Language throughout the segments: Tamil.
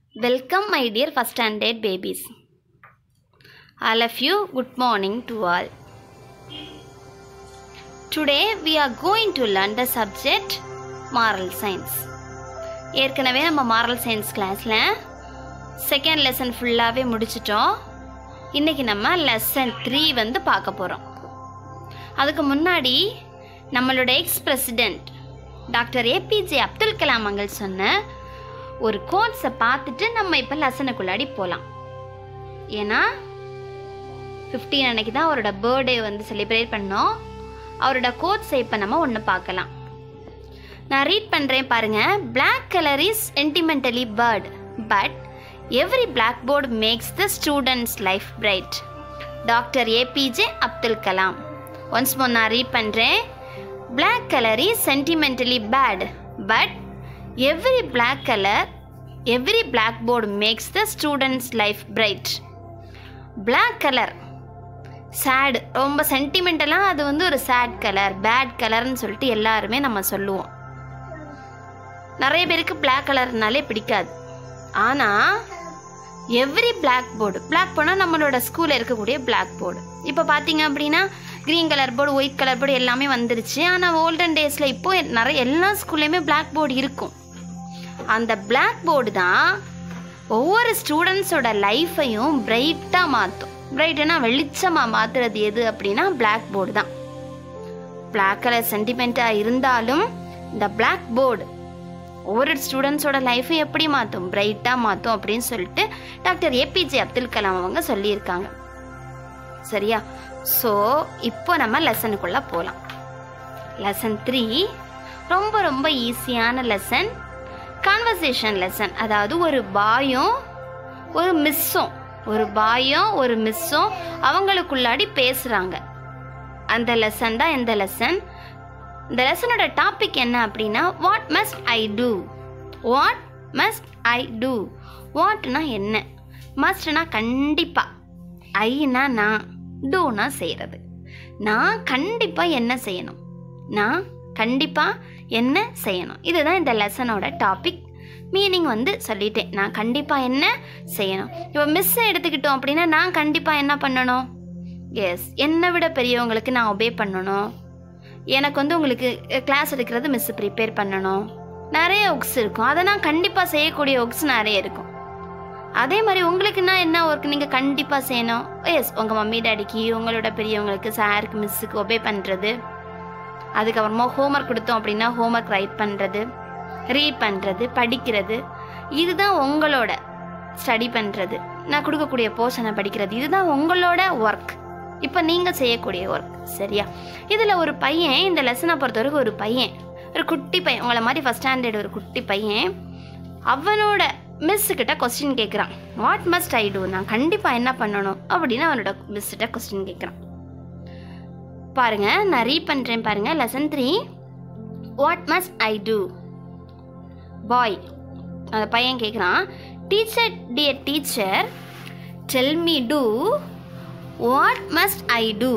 Welcome, my dear first standard babies. All of you, good morning to all. Today, we are going to learn the subject moral science. ஏற்கனவே நம்ம மாரல் சயின்ஸ் கிளாஸில் செகண்ட் லெசன் ஃபுல்லாகவே முடிச்சிட்டோம் இன்றைக்கி நம்ம லெசன் த்ரீ வந்து பார்க்க போகிறோம் அதுக்கு முன்னாடி நம்மளோட ex president doctor A P J Abdul Kalam அவங்கள் சொன்ன ஒரு கோட்ஸை பார்த்துட்டு நம்ம இப்போ லெசனுக்குள்ளாடி போகலாம் ஏன்னா ஃபிஃப்டீன் அன்னைக்கு தான் அவரோட பர்த்டே வந்து செலிப்ரேட் பண்ணோம் அவரோட கோட்ஸை இப்போ நம்ம ஒன்று பார்க்கலாம் நான் ரீட் பண்ணுறேன் பாருங்க Black colour is sentimentally bad but every blackboard makes the students life bright doctor A P J Abdul Kalam once more நான் ரீட் பண்ணுறேன் Black colour is sentimentally bad but every black colour every blackboard makes the students life bright Black colour sad ரொம்ப சென்டிமெண்டலாக அது வந்து ஒரு சேட் கலர் பேட் கலர்னு சொல்லிட்டு எல்லாருமே நம்ம சொல்லுவோம் நிறைய பேருக்கு Black கலர்னாலே பிடிக்காது ஆனால் எவ்ரி பிளாக் போர்டு பிளாக் போர்டுனா நம்மளோட ஸ்கூலில் இருக்கக்கூடிய பிளாக் போர்டு இப்போ பார்த்தீங்க அப்படின்னா green colour board white colour board எல்லாமே வந்துருச்சு ஆனால் ஓல்டன் டேஸில் இப்போ நிறைய எல்லா ஸ்கூல்லையுமே பிளாக் போர்டு இருக்கும் அந்த பிளாக் போர்டு தான் ஒவ்வொரு ஸ்டூடெண்ட்ஸோட லைஃப்பையும் பிரைட்டாக மாற்றும் பிரைட்டுனா வெளிச்சமாக மாற்றுறது எது அப்படின்னா பிளாக் போர்டு தான் பிளாக் கலர் சென்டிமெண்ட்டாக இருந்தாலும் இந்த பிளாக் போர்டு ஒவ்வொரு ஸ்டூடெண்ட்ஸோட லைஃப்பை எப்படி மாற்றும் பிரைட்டாக மாற்றும் அப்படின்னு சொல்லிட்டு டாக்டர் ஏபிஜே அப்துல் கலாம் அவங்க சொல்லியிருக்காங்க சரியா ஸோ இப்போ நம்ம லெசனுக்குள்ளே போகலாம் லெசன் த்ரீ ரொம்ப ரொம்ப ஈஸியான லெசன் கான்வர்சேஷன் லெசன் அதாவது ஒரு பாயும் ஒரு மிஸ்ஸும் ஒரு பாயும் ஒரு மிஸ்ஸும் அவங்களுக்குள்ளாடி பேசுகிறாங்க அந்த லெசன் தான் எந்த லெசன் இந்த லெசனோட டாபிக் என்ன அப்படின்னா what must I do what must I do வாட்னா என்ன மஸ்ட்னா கண்டிப்பாக ஐனா நான் டூனா செய்கிறது நான் கண்டிப்பாக என்ன செய்யணும் நான் கண்டிப்பாக என்ன செய்யணும் இதுதான் இந்த லெசனோட டாபிக் மீனிங் வந்து சொல்லிட்டேன் நான் கண்டிப்பாக என்ன செய்யணும் இப்போ மிஸ்ஸை எடுத்துக்கிட்டோம் அப்படின்னா நான் கண்டிப்பாக என்ன பண்ணணும் எஸ் என்னை விட பெரியவங்களுக்கு நான் ஒபே பண்ணணும் எனக்கு வந்து உங்களுக்கு கிளாஸ் எடுக்கிறது மிஸ் ப்ரிப்பேர் பண்ணணும் நிறைய ஒர்க்ஸ் இருக்கும் அதை நான் கண்டிப்பாக செய்யக்கூடிய ஒர்க்ஸ் நிறைய இருக்கும் அதே மாதிரி உங்களுக்குன்னா என்ன ஒர்க் நீங்கள் கண்டிப்பாக செய்யணும் எஸ் உங்கள் மம்மி டேடிக்கு உங்களோட பெரியவங்களுக்கு சாருக்கு மிஸ்ஸுக்கு ஒபே பண்ணுறது அதுக்கப்புறமா ஹோம்ஒர்க் கொடுத்தோம் அப்படின்னா ஹோம்ஒர்க் ரைட் பண்ணுறது ரீட் பண்ணுறது படிக்கிறது இதுதான் உங்களோட ஸ்டடி பண்ணுறது நான் கொடுக்கக்கூடிய போர்ஷனை படிக்கிறது இதுதான் உங்களோட ஒர்க் இப்போ நீங்கள் செய்யக்கூடிய ஒர்க் சரியா இதில் ஒரு பையன் இந்த லெசனை பொறுத்தவரைக்கும் ஒரு பையன் ஒரு குட்டி பையன் உங்களை மாதிரி ஃபஸ்ட் ஸ்டாண்டர்ட் ஒரு குட்டி பையன் அவனோட மிஸ்ஸுக்கிட்ட கொஸ்டின் கேட்குறான் வாட் மஸ்ட் ஐ டூ நான் கண்டிப்பாக என்ன பண்ணணும் அப்படின்னு அவனோட மிஸ்ஸிட்ட கொஸ்டின் கேட்குறான் பாருங்க நான் ரீட் பண்ணுறேன் பாருங்க lesson three what must I do boy அந்த பையன் கேட்குறான் teacher dear teacher tell me to what must I do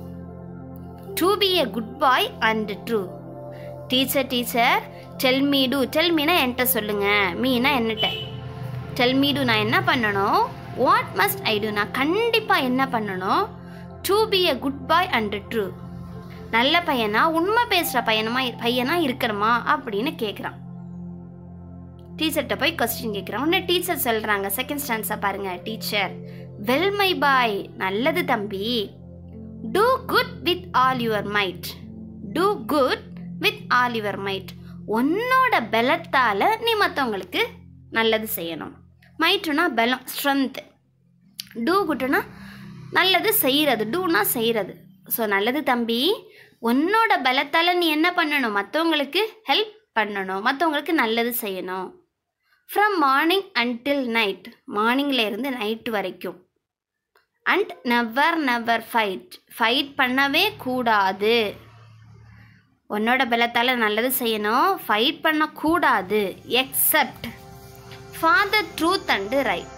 to be a good boy and true teacher teacher tell me to tell மீனா என்கிட்ட சொல்லுங்க மீனா என்னட்ட டெல் மீ டூ நான் என்ன பண்ணணும் வாட் மஸ்ட் ஐ டூ நான் கண்டிப்பாக என்ன பண்ணணும் to be a good boy and true நல்ல பையனா உண்மை பேசுகிற பையனமா பையனா இருக்கணுமா அப்படின்னு கேட்குறான் டீச்சர்கிட்ட போய் கொஸ்டின் கேட்குறான் உடனே டீச்சர் சொல்கிறாங்க செகண்ட் ஸ்டாண்ட்ஸை பாருங்க டீச்சர் வெல் மை பாய் நல்லது தம்பி do good with all your might do good with all your might உன்னோட பலத்தால் நீ மற்றவங்களுக்கு நல்லது செய்யணும் மைட்டுனா பலம் ஸ்ட்ரென்த் டூ குட்டுனா நல்லது செய்கிறது டூனா செய்கிறது ஸோ நல்லது தம்பி உன்னோட பலத்தால் நீ என்ன பண்ணணும் மற்றவங்களுக்கு ஹெல்ப் பண்ணணும் மற்றவங்களுக்கு நல்லது செய்யணும் ஃப்ரம் மார்னிங் அன்டில் நைட் மார்னிங்கில் இருந்து நைட்டு வரைக்கும் and never never fight fight பண்ணவே கூடாது உன்னோட பலத்தால் நல்லது செய்யணும் ஃபைட் பண்ணக்கூடாது except for the truth and right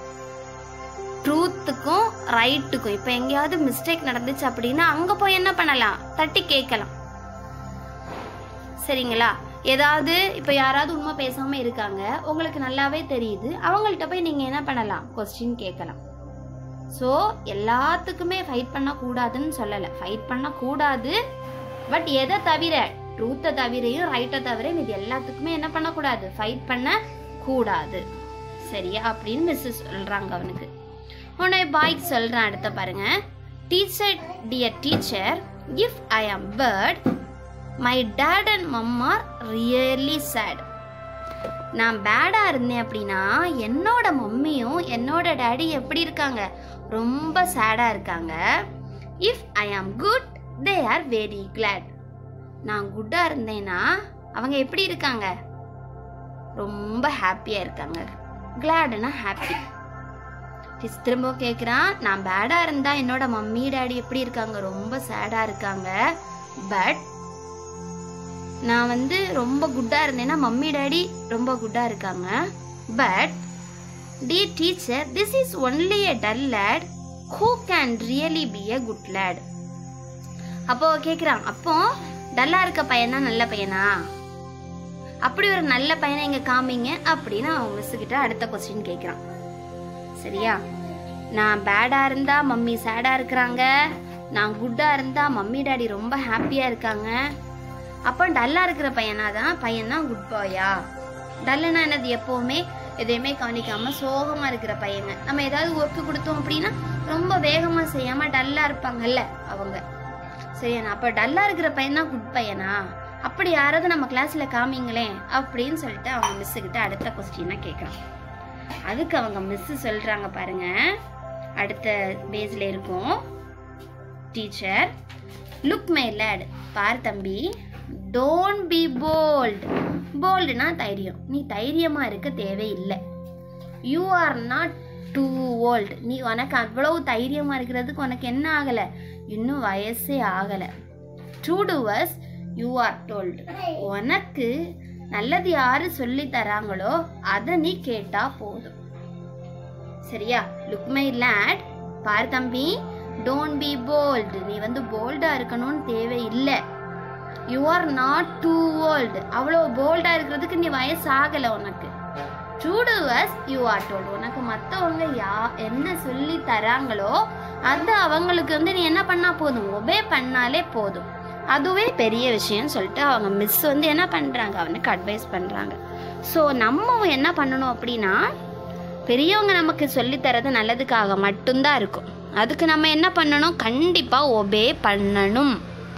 ட்ரூத்துக்கும் ரைட்டுக்கும் இப்போ எங்கேயாவது மிஸ்டேக் நடந்துச்சு அப்படின்னா அங்கே போய் என்ன பண்ணலாம் தட்டி கேட்கலாம் சரிங்களா ஏதாவது இப்போ யாராவது உண்மை பேசாமல் இருக்காங்க உங்களுக்கு நல்லாவே தெரியுது அவங்கள்ட்ட போய் நீங்கள் என்ன பண்ணலாம் கொஸ்டின் கேட்கலாம் ஸோ எல்லாத்துக்குமே ஃபைட் பண்ணக்கூடாதுன்னு சொல்லலை ஃபைட் பண்ணக்கூடாது பட் எதை தவிர ட்ரூத்தை தவிரையும் ரைட்டை தவிர இது எல்லாத்துக்குமே என்ன பண்ணக்கூடாது ஃபைட் பண்ண கூடாது சரியா அப்படின்னு மிஸ் சொல்கிறாங்க அவனுக்கு உடனே பாய்க்கு சொல்கிறேன் அடுத்த பாருங்க teacher dear teacher if I am bad my dad and mamma really sad நான் பேடாக இருந்தேன் அப்படின்னா என்னோட மம்மியும் என்னோட டேடி எப்படி இருக்காங்க ரொம்ப சேடாக இருக்காங்க if I am good they are very glad நான் குட்டாக இருந்தேன்னா அவங்க எப்படி இருக்காங்க ரொம்ப ஹாப்பியாக இருக்காங்க கிளாடுனா ஹாப்பி டீச்சர் திரும்ப கேட்குறான் நான் பேடாக இருந்தா என்னோட மம்மி டேடி எப்படி இருக்காங்க ரொம்ப சேடாக இருக்காங்க பட் நான் வந்து ரொம்ப குட்டாக இருந்தேன்னா மம்மி டேடி ரொம்ப குட்டாக இருக்காங்க but the teacher this is only a dull lad who can really be a good lad அப்போ கேட்குறான் அப்போ டல்லாக இருக்க பையன் தான் நல்ல பையனா அப்படி ஒரு நல்ல பையனை இங்கே காமிங்க அப்படின்னு அவன் மிஸ் கிட்ட அடுத்த கொஸ்டின் கேட்குறான் சரியா நான் பேடாக இருந்தா மம்மி சேடாக இருக்கிறாங்க நான் குட்டாக இருந்தா மம்மி டாடி ரொம்ப ஹாப்பியாக இருக்காங்க அப்போ டல்லாக இருக்கிற பையனா தான் பையன் தான் குட் பாயா டல்லுனா என்னது எப்போவுமே எதையுமே கவனிக்காம சோகமா இருக்கிற பையங்க நம்ம ஏதாவது ஒர்க்கு கொடுத்தோம் அப்படின்னா ரொம்ப வேகமா செய்யாம டல்லா இருப்பாங்கல்ல அவங்க சரியா அப்ப டல்லா இருக்கிற பையன் தான் குட் பையனா அப்படி யாராவது நம்ம கிளாஸ்ல காமிங்களேன் அப்படின்னு சொல்லிட்டு அவங்க மிஸ் கிட்ட அடுத்த கொஸ்டினா கேட்கறான் அதுக்கு அவங்க மிஸ் சொல்றாங்க பாருங்க அடுத்த பேஜ்ல இருக்கும் டீச்சர் லுக் மை லேட் பார் தம்பி டோன்ட் பி போல்ட் போல்டுனா தைரியம் நீ தைரியமா இருக்க தேவையில்லை you are not too old நீ உனக்கு அவ்வளவு தைரியமா இருக்கிறதுக்கு உனக்கு என்ன ஆகல இன்னும் வயசே ஆகல டூ டுவர்ஸ் யூ ஆர் டோல்டு உனக்கு நல்லது யாரு சொல்லி தராங்களோ அதை நீ கேட்டா போதும் சரியா லுக் மை லேட் பார் தம்பி டோன்ட் பி போல்டு நீ வந்து போல்டா இருக்கணும்னு தேவையில்லை you are not too old அவ்வளோ போல்டா இருக்கிறதுக்கு நீ வயசு ஆகல உனக்கு டூ டூவர்ஸ் யூ ஆர் டோல்டு உனக்கு மற்றவங்க யா என்ன சொல்லி தராங்களோ அது அவங்களுக்கு வந்து நீ என்ன பண்ணா போதும் ஒபே பண்ணாலே போதும் அதுவே பெரிய விஷயம்னு சொல்லிட்டு அவங்க மிஸ் வந்து என்ன பண்ணுறாங்க அவனுக்கு அட்வைஸ் பண்ணுறாங்க ஸோ நம்ம என்ன பண்ணணும் அப்படின்னா பெரியவங்க நமக்கு சொல்லித்தரது நல்லதுக்காக மட்டும்தான் இருக்கும் அதுக்கு நம்ம என்ன பண்ணணும் கண்டிப்பாக ஒபே பண்ணணும்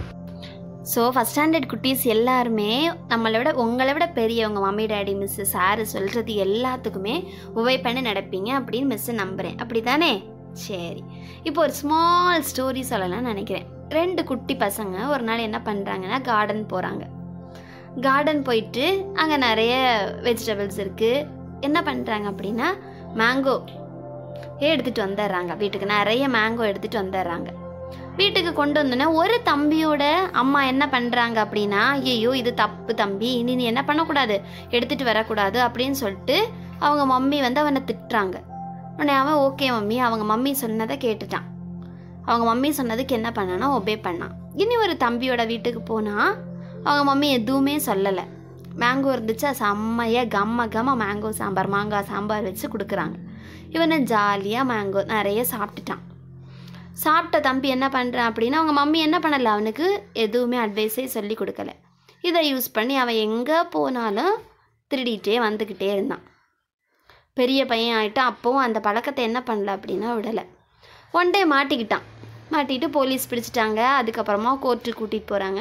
ஸோ ஃபஸ்ட் ஸ்டாண்டர்ட் குட்டீஸ் எல்லாருமே நம்மளை விட உங்களை விட பெரியவங்க மம்மி டேடி மிஸ்ஸு சாரு சொல்கிறது எல்லாத்துக்குமே உபை பண்ணி நடப்பீங்க அப்படின்னு மிஸ்ஸு நம்புகிறேன் அப்படி தானே சரி இப்போ ஒரு ஸ்மால் ஸ்டோரி சொல்லலாம்னு நினைக்கிறேன் ரெண்டு குட்டி பசங்க ஒரு நாள் என்ன பண்ணுறாங்கன்னா கார்டன் போகிறாங்க கார்டன் போயிட்டு அங்கே நிறைய வெஜிடபிள்ஸ் இருக்குது என்ன பண்ணுறாங்க அப்படின்னா மேங்கோ எடுத்துகிட்டு வந்துடுறாங்க வீட்டுக்கு நிறைய மேங்கோ எடுத்துகிட்டு வந்துடுறாங்க வீட்டுக்கு கொண்டு வந்தோன்னே ஒரு தம்பியோட அம்மா என்ன பண்ணுறாங்க அப்படின்னா ஐயோ இது தப்பு தம்பி இனி நீ என்ன பண்ணக்கூடாது எடுத்துகிட்டு வரக்கூடாது அப்படின்னு சொல்லிட்டு அவங்க மம்மி வந்து அவனை திட்டுறாங்க உடனே அவன் ஓகே மம்மி அவங்க மம்மி சொன்னதை கேட்டுட்டான் அவங்க மம்மி சொன்னதுக்கு என்ன பண்ணானா ஒபே பண்ணான் இனி ஒரு தம்பியோட வீட்டுக்கு போனால் அவங்க மம்மி எதுவுமே சொல்லலை மேங்கோ இருந்துச்சு செம்மையாக கம்ம கம்ம மேங்கோ சாம்பார் மாங்காய் சாம்பார் வச்சு கொடுக்குறாங்க இவனை ஜாலியாக மேங்கோ நிறைய சாப்பிட்டுட்டான் சாப்பிட்ட தம்பி என்ன பண்ணுறான் அப்படின்னா அவங்க மம்மி என்ன பண்ணலை அவனுக்கு எதுவுமே அட்வைஸே சொல்லி கொடுக்கல இதை யூஸ் பண்ணி அவன் எங்கே போனாலும் திருடிட்டே வந்துக்கிட்டே இருந்தான் பெரிய பையன் ஆகிட்டு அப்போவும் அந்த பழக்கத்தை என்ன பண்ணல அப்படின்னா விடலை ஒன் டே மாட்டிக்கிட்டான் மாட்டிட்டு போலீஸ் பிடிச்சிட்டாங்க அதுக்கப்புறமா கோர்ட்டுக்கு கூட்டிகிட்டு போகிறாங்க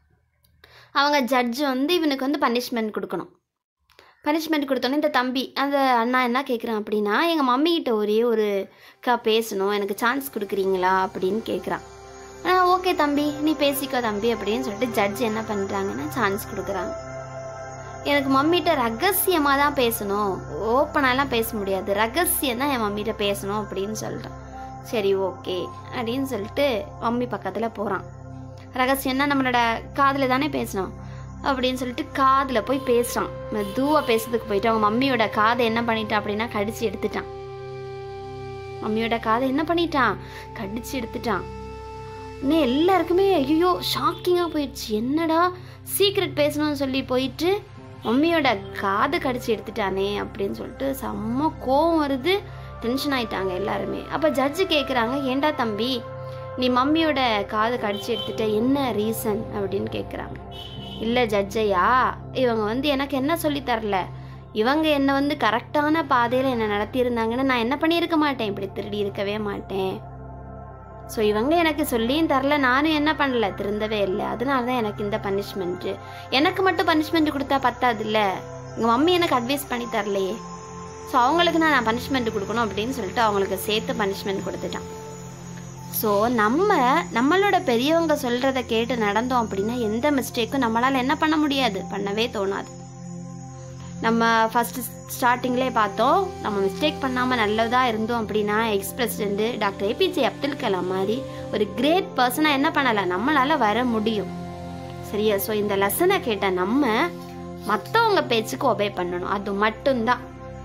அவங்க ஜட்ஜு வந்து இவனுக்கு வந்து பனிஷ்மெண்ட் கொடுக்கணும் பனிஷ்மெண்ட் கொடுத்தோன்னே இந்த தம்பி அந்த அண்ணா என்ன கேட்குறான் அப்படின்னா எங்கள் மம்மிக்கிட்ட ஒரே ஒரு கா பேசணும் எனக்கு சான்ஸ் கொடுக்குறீங்களா அப்படின்னு கேட்குறான் ஆ ஓகே தம்பி நீ பேசிக்கோ தம்பி அப்படின்னு சொல்லிட்டு ஜட்ஜ் என்ன பண்ணுறாங்கன்னா சான்ஸ் கொடுக்குறாங்க எனக்கு மம்மிகிட்ட ரகசியமாக தான் பேசணும் ஓப்பனாலாம் பேச முடியாது ரகசியம் தான் என் மம்மிகிட்ட பேசணும் அப்படின்னு சொல்கிறான் சரி ஓகே அப்படின்னு சொல்லிட்டு மம்மி பக்கத்தில் போகிறான் ரகசியம்னா நம்மளோட காதில் தானே பேசணும் அப்படின்னு சொல்லிட்டு காதில் போய் பேசுகிறான் மெதுவாக பேசுறதுக்கு போயிட்டு அவங்க மம்மியோட காதை என்ன பண்ணிட்டான் அப்படின்னா கடிச்சு எடுத்துட்டான் மம்மியோட காதை என்ன பண்ணிட்டான் கடிச்சு எடுத்துட்டான் இன்னும் எல்லாருக்குமே ஐயோ ஷாக்கிங்காக போயிடுச்சு என்னடா சீக்ரெட் பேசணும்னு சொல்லி போயிட்டு மம்மியோட காதை கடிச்சு எடுத்துட்டானே அப்படின்னு சொல்லிட்டு செம்ம கோவம் வருது டென்ஷன் ஆயிட்டாங்க எல்லாருமே அப்போ ஜட்ஜு கேட்குறாங்க ஏண்டா தம்பி நீ மம்மியோட காதை கடிச்சு எடுத்துட்ட என்ன ரீசன் அப்படின்னு கேட்குறாங்க இல்லை ஜட்ஜையா இவங்க வந்து எனக்கு என்ன சொல்லி தரல இவங்க என்னை வந்து கரெக்டான பாதையில் என்னை நடத்தியிருந்தாங்கன்னு நான் என்ன பண்ணியிருக்க மாட்டேன் இப்படி திருடி இருக்கவே மாட்டேன் ஸோ இவங்க எனக்கு சொல்லியும் தரல நானும் என்ன பண்ணல திருந்தவே இல்லை அதனால தான் எனக்கு இந்த பனிஷ்மெண்ட்டு எனக்கு மட்டும் பனிஷ்மெண்ட் கொடுத்தா பத்தாது இல்லை எங்கள் மம்மி எனக்கு அட்வைஸ் பண்ணி தரலையே ஸோ அவங்களுக்கு நான் நான் பனிஷ்மெண்ட் கொடுக்கணும் அப்படின்னு சொல்லிட்டு அவங்களுக்கு சேர்த்து பனிஷ்மெண்ட் கொடுத்துட்டான் ஸோ நம்ம நம்மளோட பெரியவங்க சொல்கிறத கேட்டு நடந்தோம் அப்படின்னா எந்த மிஸ்டேக்கும் நம்மளால் என்ன பண்ண முடியாது பண்ணவே தோணாது நம்ம ஃபஸ்ட்டு ஸ்டார்டிங்லேயே பார்த்தோம் நம்ம மிஸ்டேக் பண்ணாமல் நல்லதாக இருந்தோம் அப்படின்னா ex president doctor A P J Abdul Kalam மாதிரி ஒரு கிரேட் பர்சனாக என்ன பண்ணலாம் நம்மளால் வர முடியும் சரியா ஸோ இந்த லெசனை கேட்ட நம்ம மற்றவங்க பேச்சுக்கு ஒபே பண்ணணும் அது மட்டும்தான்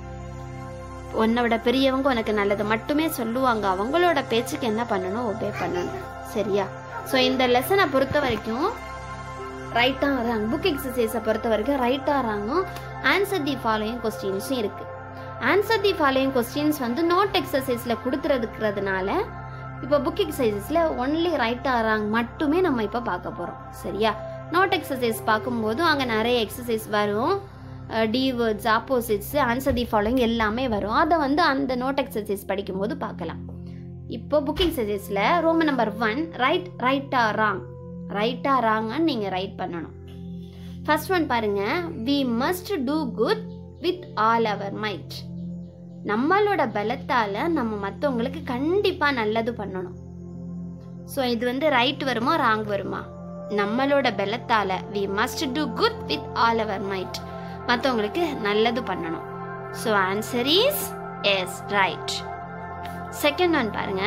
உன்னை விட பெரியவங்க உனக்கு நல்லது மட்டுமே சொல்லுவாங்க அவங்களோட பேச்சுக்கு என்ன பண்ணணும் ஒபே பண்ணணும் சரியா ஸோ இந்த லெசனை பொறுத்த வரைக்கும் ரைட்டாக வராங்க புக் எக்ஸசைஸை பொறுத்த வரைக்கும் ரைட்டாக வராங்க ஆன்சர் தி ஃபாலோயிங் கொஸ்டின்ஸும் இருக்குது ஆன்சர் தி ஃபாலோயிங் கொஸ்டின்ஸ் வந்து நோட் எக்ஸசைஸில் கொடுத்துருக்கிறதுனால இப்போ புக் எக்ஸசைஸில் ஒன்லி ரைட்டாக வராங்க மட்டுமே நம்ம இப்போ பார்க்க போகிறோம் சரியா நோட் எக்ஸசைஸ் பார்க்கும்போது அங்கே நிறைய எக்ஸசைஸ் வரும் the words opposites answer the following எல்லாமே வரும் அதை வந்து அந்த நோட் எக்ஸசைஸ் படிக்கும்போது பார்க்கலாம் இப்போ புக் எக்ஸசைஸில் ரோமன் நம்பர் ஒன் ரைட் ரைட்டா ராங் ரைட்டா ராங்கன்னு நீங்கள் ரைட் பண்ணணும் ஃபர்ஸ்ட் ஒன் பாருங்க we must do good with all our might நம்மளோட பலத்தால் நம்ம மற்றவங்களுக்கு கண்டிப்பாக நல்லது பண்ணணும் ஸோ இது வந்து ரைட் வருமா ராங் வருமா நம்மளோட பலத்தால் we must do good with all our might மற்றவங்களுக்கு நல்லது பண்ணணும் so answer is yes right second one பாருங்க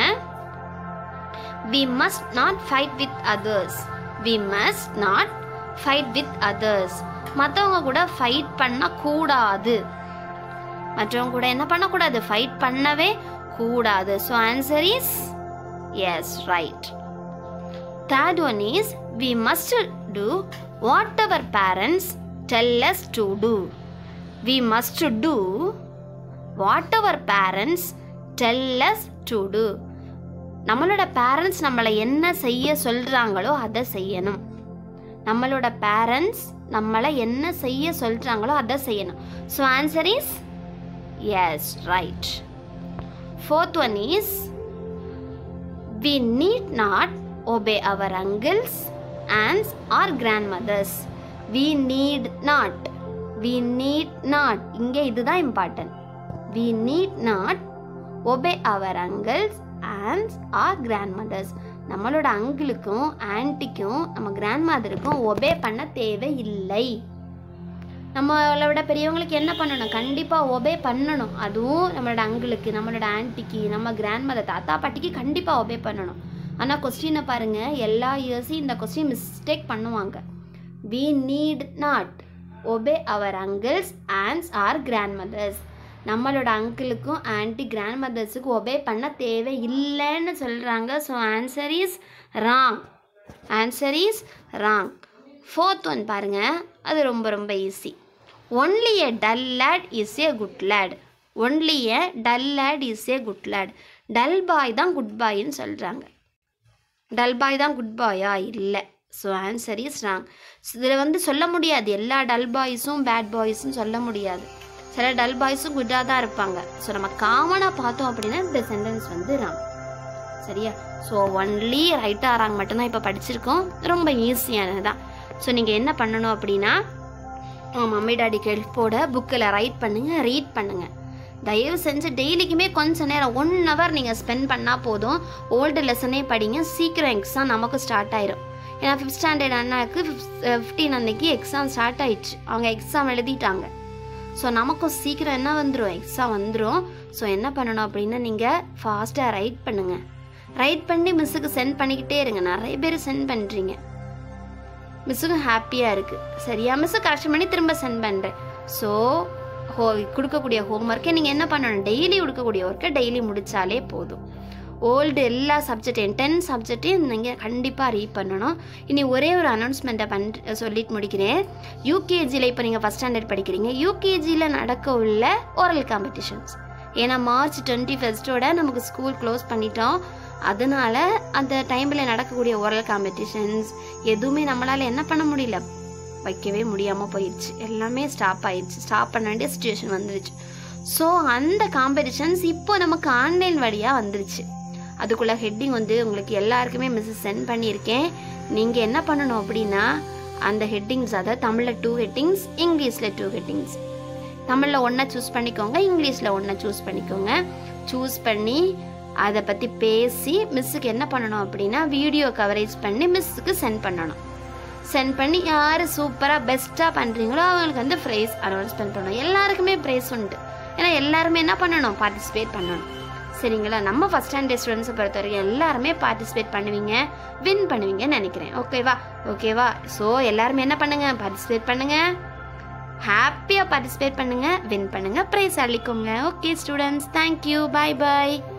we must not fight with others we must not fight with others மற்றவங்க கூட ஃபைட் பண்ணக்கூடாது மற்றவங்க கூட என்ன பண்ணக்கூடாது ஃபைட் பண்ணவே கூடாது so answer is yes right third one is we must do what our parents tell us to do we must do what our parents tell us to do நம்மளோட பேரண்ட்ஸ் நம்மளை என்ன செய்ய சொல்கிறாங்களோ அதை செய்யணும் நம்மளோட பேரண்ட்ஸ் நம்மளை என்ன செய்ய சொல்கிறாங்களோ அதை செய்யணும் so answer is yes right fourth one is we need not obey our uncles aunts or grandmothers we need not we need not இங்கே இதுதான் important we need not obey our uncles aunts or grandmothers நம்மளோட அங்கிளுக்கும் ஆன்ட்டிக்கும் நம்ம கிராண்ட்மாதருக்கும் ஒபே பண்ண தேவை இல்லை நம்மளோட பெரியவங்களுக்கு என்ன பண்ணணும் கண்டிப்பாக ஒபே பண்ணணும் அதுவும் நம்மளோட அங்கிளுக்கு நம்மளோட ஆன்ட்டிக்கு நம்ம கிராண்ட்மதர் தாத்தா பாட்டிக்கு கண்டிப்பாக ஒபே பண்ணணும் ஆனால் கொஸ்டினை பாருங்கள் எல்லா இயர்ஸையும் இந்த கொஸ்டின் மிஸ்டேக் பண்ணுவாங்க we need not obey our uncles aunts or grandmothers நம்மளோட அங்கிளுக்கும் ஆன்ட்டி கிராண்ட் மதர்ஸுக்கும் ஒபே பண்ண தேவை இல்லைன்னு சொல்கிறாங்க so answer is wrong answer is wrong fourth one பாருங்கள் அது ரொம்ப ரொம்ப easy only a dull lad is a good lad only a dull lad is a good lad dull boy தான் குட் பாய்ன்னு சொல்கிறாங்க டல் பாய் தான் குட் பாயா இல்லை ஸோ ஆன்சர் இஸ் ராங் இதில் வந்து சொல்ல முடியாது எல்லா டல் பாய்ஸும் பேட் பாய்ஸும் சொல்ல முடியாது சில டல் பாய்ஸும் குட்டாக தான் இருப்பாங்க ஸோ நம்ம காமனாக பார்த்தோம் அப்படின்னா இந்த சென்டென்ஸ் வந்து ராங் சரியா ஸோ ஒன்லி ரைட்டாக ராங் மட்டும்தான் இப்போ படிச்சிருக்கோம் ரொம்ப ஈஸியானது தான் ஸோ நீங்கள் என்ன பண்ணணும் அப்படின்னா உங்கள் மம்மி டாடி ஹெல்ப்போட புக்கில் ரைட் பண்ணுங்கள் ரீட் பண்ணுங்கள் தயவு செஞ்சு டெய்லிக்குமே கொஞ்ச நேரம் ஒன் ஹவர் நீங்கள் ஸ்பெண்ட் பண்ணால் போதும் ஓல்டு லெசனே படிங்க சீக்கிரம் எக்ஸாம் நமக்கு ஸ்டார்ட் ஆயிரும் ஏன்னா ஃபிஃப்த் ஸ்டாண்டர்ட் அண்ணாக்கு ஃபிஃப்டீன் அன்னைக்கு எக்ஸாம் ஸ்டார்ட் ஆயிடுச்சு அவங்க எக்ஸாம் எழுதிட்டாங்க ஸோ நமக்கும் சீக்கிரம் என்ன வந்துடும் எக்ஸாம் வந்துடும் ஸோ என்ன பண்ணணும் அப்படின்னா நீங்கள் ஃபாஸ்ட்டாக ரைட் பண்ணுங்கள் ரைட் பண்ணி மிஸ்ஸுக்கு சென்ட் பண்ணிக்கிட்டே இருங்க நிறைய பேர் சென்ட் பண்ணுறீங்க மிஸ்ஸுக்கும் ஹாப்பியாக இருக்குது சரியா மிஸ்ஸு கரெக்ஷன் பண்ணி திரும்ப சென்ட் பண்ணுறேன் ஸோ ஹோ கொடுக்கக்கூடிய ஹோம்ஒர்க்கை நீங்கள் என்ன பண்ணணும் டெய்லி கொடுக்கக்கூடிய ஒர்க்கை டெய்லி முடித்தாலே போதும் ஓல்டு எல்லா சப்ஜெக்டையும் டென் சப்ஜெக்டையும் நீங்கள் கண்டிப்பாக ரீட் பண்ணணும் இனி ஒரே ஒரு அனௌன்ஸ்மெண்ட்டை பண் சொல்லிட்டு முடிக்கிறேன் யூகேஜியில் இப்போ நீங்கள் ஃபஸ்ட் ஸ்டாண்டர்ட் படிக்கிறீங்க யூகேஜியில் நடக்க உள்ள ஓரல் காம்படிஷன்ஸ் ஏன்னா மார்ச் டுவெண்ட்டி ஃபஸ்ட்டோட நமக்கு ஸ்கூல் க்ளோஸ் பண்ணிட்டோம் அதனால அந்த டைமில் நடக்கக்கூடிய ஓரல் காம்படிஷன்ஸ் எதுவுமே நம்மளால் என்ன பண்ண முடியல வைக்கவே முடியாமல் போயிடுச்சு எல்லாமே ஸ்டாப் ஆயிடுச்சு ஸ்டாப் பண்ண வேண்டிய சுச்சுவேஷன் வந்துருச்சு ஸோ அந்த காம்படிஷன்ஸ் இப்போ நமக்கு ஆன்லைன் வழியாக வந்துருச்சு அதுக்குள்ள ஹெட்டிங் வந்து உங்களுக்கு எல்லாருக்குமே மெசேஜ் சென்ட் பண்ணியிருக்கேன் நீங்கள் என்ன பண்ணணும் அப்படின்னா அந்த ஹெட்டிங்ஸ் அதாவது தமிழில் டூ ஹெட்டிங்ஸ் இங்கிலீஷில் டூ ஹெட்டிங்ஸ் தமிழில் ஒன்றை சூஸ் பண்ணிக்கோங்க இங்கிலீஷில் ஒன்றை சூஸ் பண்ணிக்கோங்க சூஸ் பண்ணி அதை பற்றி பேசி மிஸ்ஸுக்கு என்ன பண்ணணும் அப்படின்னா வீடியோ கவரேஜ் பண்ணி மிஸ்ஸுக்கு சென்ட் பண்ணணும் சென்ட் பண்ணி யார் சூப்பராக பெஸ்ட்டாக பண்ணுறீங்களோ அவங்களுக்கு வந்து ப்ரைஸ் அனௌன்ஸ்மெண்ட் பண்ணணும் எல்லாருக்குமே ப்ரைஸ் உண்டு ஏன்னா எல்லாருமே என்ன பண்ணணும் பார்ட்டிசிபேட் பண்ணணும் சரிங்களா நம்ம ஃபஸ்ட் ஸ்டாண்டர்ட் ஸ்டூடெண்ட்ஸை பொறுத்த வரைக்கும் எல்லாருமே பார்ட்டிசிபேட் பண்ணுவீங்க வின் பண்ணுவீங்கன்னு நினைக்கிறேன் ஓகேவா ஓகேவா ஸோ எல்லாருமே என்ன பண்ணுங்க பார்ட்டிசிபேட் பண்ணுங்க ஹாப்பியாக பார்ட்டிசிபேட் பண்ணுங்க வின் பண்ணுங்க ப்ரைஸ் அள்ளிக்கோங்க ஓகே ஸ்டூடெண்ட்ஸ் தேங்க்யூ பாய் பாய்